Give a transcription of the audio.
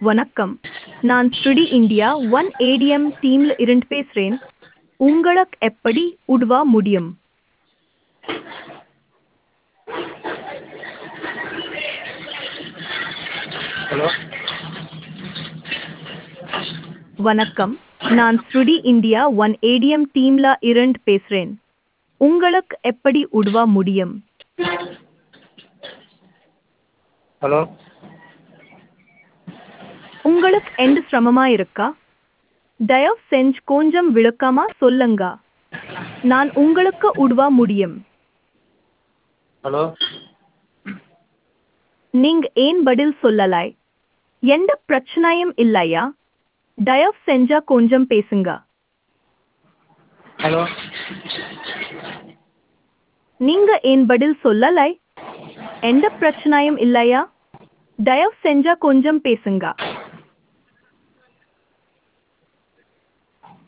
வணக்கம் நான் ஸ்ருடி இந்தியா ஒன் ஏடிஎம் டீம்ல இருந்து பேசுறேன் உங்களுக்கு எப்படி உதவ முடியும் ஹலோ வணக்கம் நான் ஸ்ருடி இந்தியா ஒன் ஏடிஎம் டீம்ல இருந்து பேசுறேன் உங்களுக்கு எப்படி உதவ முடியும் ஹலோ உங்களுக்கு எந்த சிரமமா இருக்கா தயவு செஞ்சு கொஞ்சம் விளக்கமா சொல்லுங்க நான் உங்களுக்கு உதவ முடியும் ஹலோ நீங்க ஏன் பதில் சொல்லலாய் எந்த பிரச்சனையும் இல்லையா தயவு செஞ்சா கொஞ்சம் பேசுங்க ஹலோ நீங்க ஏன் பதில் சொல்லலை எந்த பிரச்சனையும் இல்லையா தயவு செஞ்சா கொஞ்சம் பேசுங்க